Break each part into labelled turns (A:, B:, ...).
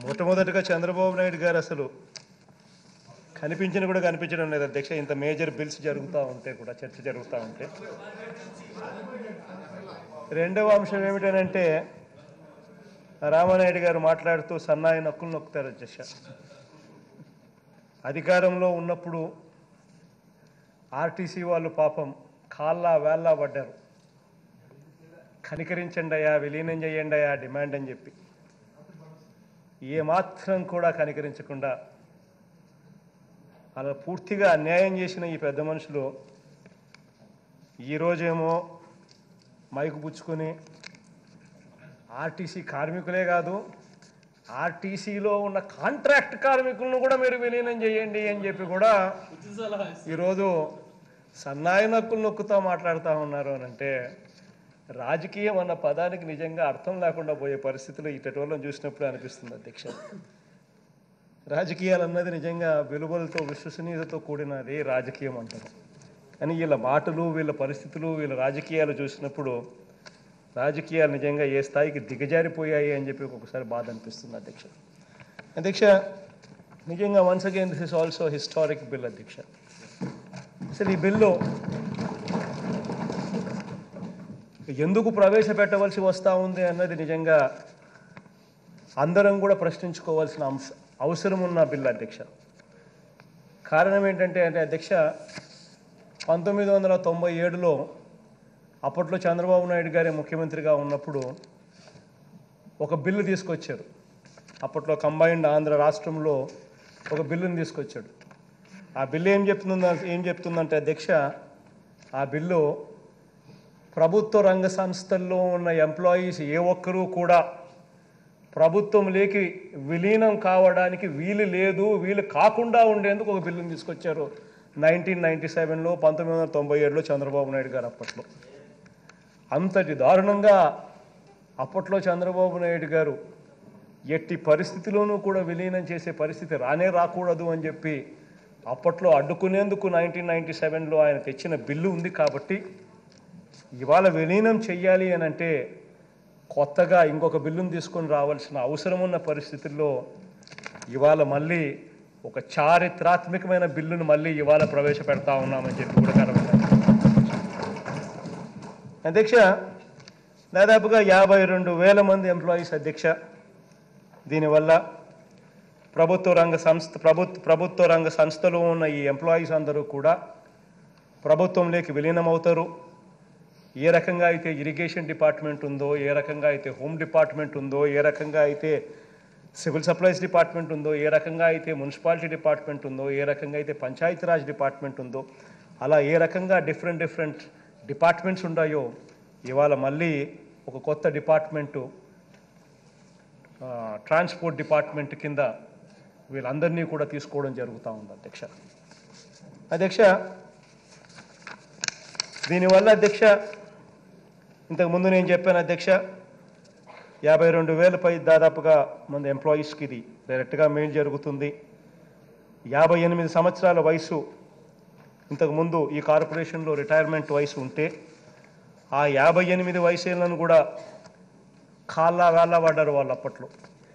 A: మొట్టమొదటిగా చంద్రబాబు నాయుడు గారు అసలు కనిపించిన కూడా కనిపించడం లేదు అధ్యక్ష ఇంత మేజర్ బిల్స్ జరుగుతూ ఉంటే కూడా చర్చ జరుగుతూ ఉంటే రెండవ అంశం ఏమిటనంటే రామానాయుడు గారు మాట్లాడుతూ సన్నాయి నొక్కులు నొక్కుతారు అధ్యక్ష అధికారంలో ఉన్నప్పుడు ఆర్టీసీ వాళ్ళు పాపం కాళ్ళ వేళ్ళ పడ్డారు కనికరించండి అయ్యా విలీనం చేయండి అయ్యా డిమాండ్ అని చెప్పి ఏమాత్రం కూడా కనికరించకుండా అలా పూర్తిగా అన్యాయం చేసిన ఈ పెద్ద మనుషులు ఈరోజేమో మైకు పుచ్చుకొని ఆర్టీసీ కార్మికులే కాదు ఆర్టీసీలో ఉన్న కాంట్రాక్ట్ కార్మికులను కూడా మీరు విలీనం చేయండి అని చెప్పి కూడా ఈరోజు సన్నాయి నొక్కులు నొక్కుతా మాట్లాడుతూ ఉన్నారు అని అంటే రాజకీయం అన్న పదానికి నిజంగా అర్థం లేకుండా పోయే పరిస్థితులు ఇటటోళ్ళని చూసినప్పుడు అనిపిస్తుంది అధ్యక్ష రాజకీయాలు అన్నది నిజంగా విలువలతో విశ్వసనీయతతో కూడినది రాజకీయం అంటారు కానీ వీళ్ళ మాటలు వీళ్ళ పరిస్థితులు వీళ్ళ రాజకీయాలు చూసినప్పుడు రాజకీయాలు నిజంగా ఏ స్థాయికి దిగజారిపోయాయి అని చెప్పి ఒక్కొక్కసారి బాధ అనిపిస్తుంది అధ్యక్ష అధ్యక్ష నిజంగా once again this is also historic bill అధ్యక్ష అసలు ఈ బిల్లు ఎందుకు ప్రవేశపెట్టవలసి వస్తూ ఉంది అన్నది నిజంగా అందరం కూడా ప్రశ్నించుకోవాల్సిన అంశ అవసరం ఉన్న బిల్లు అధ్యక్ష కారణం ఏంటంటే అంటే అధ్యక్ష పంతొమ్మిది వందల తొంభై ఏడులో అప్పట్లో చంద్రబాబు నాయుడు గారి ముఖ్యమంత్రిగా ఉన్నప్పుడు ఒక బిల్లు తీసుకొచ్చారు అప్పట్లో కంబైన్డ్ ఆంధ్ర రాష్ట్రంలో ఒక బిల్లుని తీసుకొచ్చాడు ఆ బిల్లు ఏం చెప్తుందో ఏం చెప్తుందంటే అధ్యక్ష ఆ బిల్లు ప్రభుత్వ రంగ సంస్థల్లో ఉన్న ఎంప్లాయీస్ ఏ ఒక్కరూ కూడా ప్రభుత్వంలోకి విలీనం కావడానికి వీలు లేదు వీలు కాకుండా ఉండేందుకు ఒక బిల్లుని తీసుకొచ్చారు నైన్టీన్ నైన్టీ సెవెన్లో పంతొమ్మిది వందల తొంభై ఏడులో చంద్రబాబు నాయుడు గారు అప్పట్లో అంతటి దారుణంగా అప్పట్లో చంద్రబాబు నాయుడు గారు ఎట్టి పరిస్థితిలోనూ కూడా విలీనం చేసే పరిస్థితి రానే రాకూడదు అని చెప్పి అప్పట్లో అడ్డుకునేందుకు నైన్టీన్ నైన్టీ సెవెన్లో ఆయన తెచ్చిన బిల్లు ఉంది కాబట్టి ఇవాళ విలీనం చెయ్యాలి అని అంటే కొత్తగా ఇంకొక బిల్లును తీసుకొని రావాల్సిన అవసరం ఉన్న పరిస్థితుల్లో ఇవాళ మళ్ళీ ఒక చారిత్రాత్మకమైన బిల్లును మళ్ళీ ఇవాళ ప్రవేశపెడతా ఉన్నామని చెప్పి కూడా కనబడ్డారు అధ్యక్ష దాదాపుగా యాభై రెండు వేల మంది ఎంప్లాయీస్ అధ్యక్ష దీనివల్ల ప్రభుత్వ రంగ సంస్థ ప్రభుత్వ ప్రభుత్వ రంగ సంస్థలో ఉన్న ఈ ఎంప్లాయీస్ అందరూ కూడా ప్రభుత్వంలోకి విలీనం అవుతారు ఏ రకంగా అయితే ఇరిగేషన్ డిపార్ట్మెంట్ ఉందో ఏ రకంగా అయితే హోమ్ డిపార్ట్మెంట్ ఉందో ఏ రకంగా అయితే సివిల్ సప్లైస్ డిపార్ట్మెంట్ ఉందో ఏ రకంగా అయితే మున్సిపాలిటీ డిపార్ట్మెంట్ ఉందో ఏ రకంగా అయితే పంచాయతీరాజ్ డిపార్ట్మెంట్ ఉందో అలా ఏ రకంగా డిఫరెంట్ డిఫరెంట్ డిపార్ట్మెంట్స్ ఉన్నాయో ఇవాళ మళ్ళీ ఒక కొత్త డిపార్ట్మెంటు ఆ, ట్రాన్స్పోర్ట్ డిపార్ట్మెంట్ కింద వీళ్ళందరినీ కూడా తీసుకోవడం జరుగుతూ ఉంది అధ్యక్ష అధ్యక్ష దీనివల్ల అధ్యక్ష ఇంతకుముందు నేను చెప్పాను అధ్యక్ష యాభై రెండు వేలపై దాదాపుగా మంది ఎంప్లాయీస్కి ఇది డైరెక్ట్గా మెయిల్ జరుగుతుంది యాభై ఎనిమిది సంవత్సరాల వయసు ఇంతకుముందు ఈ కార్పొరేషన్లో రిటైర్మెంట్ వయసు ఉంటే ఆ యాభై ఎనిమిది వయసులను కూడా కాళ్ళ వేళ్ళ పడ్డారు వాళ్ళు అప్పట్లో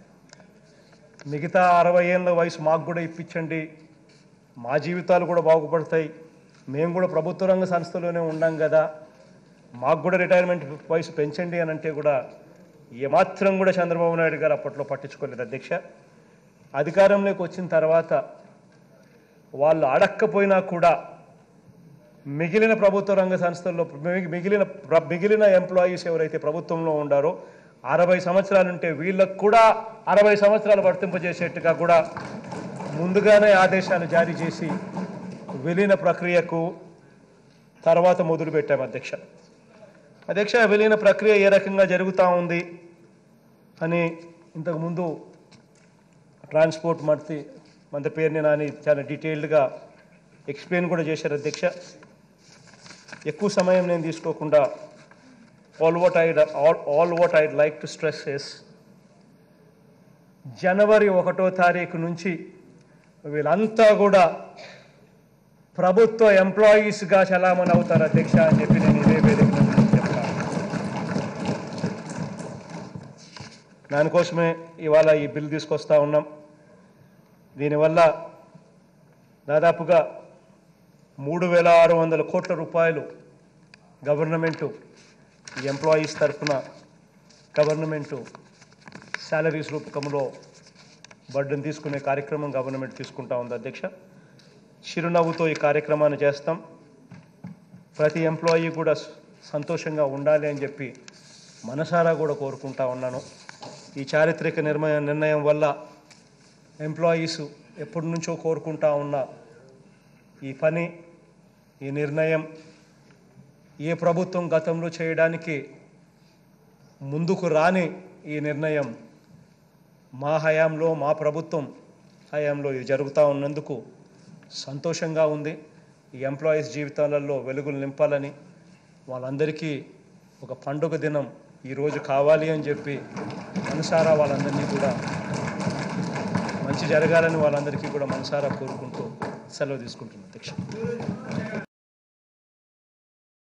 A: మిగతా అరవై ఏళ్ళ వయసు మాకు కూడా ఇప్పించండి మా జీవితాలు కూడా బాగుపడతాయి మేము కూడా ప్రభుత్వ రంగ సంస్థలోనే ఉన్నాం కదా మాకు కూడా రిటైర్మెంట్ వయసు పెంచండి అని అంటే కూడా ఏమాత్రం కూడా చంద్రబాబు నాయుడు గారు అప్పట్లో పట్టించుకోలేదు అధ్యక్ష అధికారంలోకి వచ్చిన తర్వాత వాళ్ళు అడక్కపోయినా కూడా మిగిలిన ప్రభుత్వ రంగ సంస్థల్లో మిగి- మిగిలిన ప్ర- మిగిలిన ఎంప్లాయీస్ ఎవరైతే ప్రభుత్వంలో ఉండారో అరవై సంవత్సరాలు ఉంటే వీళ్ళకు కూడా అరవై సంవత్సరాలు వర్తింపజేసేట్టుగా కూడా ముందుగానే ఆదేశాలు జారీ చేసి విలీన ప్రక్రియకు తర్వాత మొదలు పెట్టాం అధ్యక్ష అధ్యక్ష విలీన ప్రక్రియ ఏ రకంగా జరుగుతూ ఉంది అని ఇంతకుముందు ట్రాన్స్పోర్ట్ మంత్రి మంత్రి పేరుని నాని చాలా డీటెయిల్డ్గా ఎక్స్ప్లెయిన్ కూడా చేశారు అధ్యక్ష ఎక్కువ సమయం నేను తీసుకోకుండా all what I all all what I like to stress is జనవరి ఒకటో తారీఖు నుంచి వీళ్ళంతా కూడా ప్రభుత్వ ఎంప్లాయీస్గా చలామణి అవుతారు అధ్యక్ష అని చెప్పి నేను ఇదే వేదిక మీద నుంచి చెప్తాను దానికోసమే ఇవాళ ఈ బిల్ తీసుకొస్తా ఉన్నాం దీనివల్ల దాదాపుగా మూడు వేల ఆరు వందల కోట్ల రూపాయలు గవర్నమెంటు ఈ ఎంప్లాయీస్ తరఫున గవర్నమెంటు శాలరీస్ రూపకంలో బడ్డను తీసుకునే కార్యక్రమం గవర్నమెంట్ తీసుకుంటా ఉంది అధ్యక్ష చిరునవ్వుతో ఈ కార్యక్రమాన్ని చేస్తాం ప్రతి ఎంప్లాయీ కూడా స- సంతోషంగా ఉండాలి అని చెప్పి మనసారా కూడా కోరుకుంటా ఉన్నాను ఈ చారిత్రక నిర్మయ నిర్ణయం వల్ల ఎంప్లాయీస్ ఎప్పటి నుంచో కోరుకుంటా ఉన్న ఈ పని ఈ నిర్ణయం ఏ ప్రభుత్వం గతంలో చేయడానికి ముందుకు రాని ఈ నిర్ణయం మా హయాంలో మా ప్రభుత్వం హయాంలో ఇది జరుగుతూ ఉన్నందుకు సంతోషంగా ఉంది ఈ ఎంప్లాయీస్ జీవితాలలో వెలుగులు నింపాలని వాళ్ళందరికీ ఒక పండుగ దినం ఈరోజు కావాలి అని చెప్పి మనసారా వాళ్ళందరినీ కూడా మంచి జరగాలని వాళ్ళందరికీ కూడా మనసారా కోరుకుంటూ సెలవు తీసుకుంటున్నాను అధ్యక్ష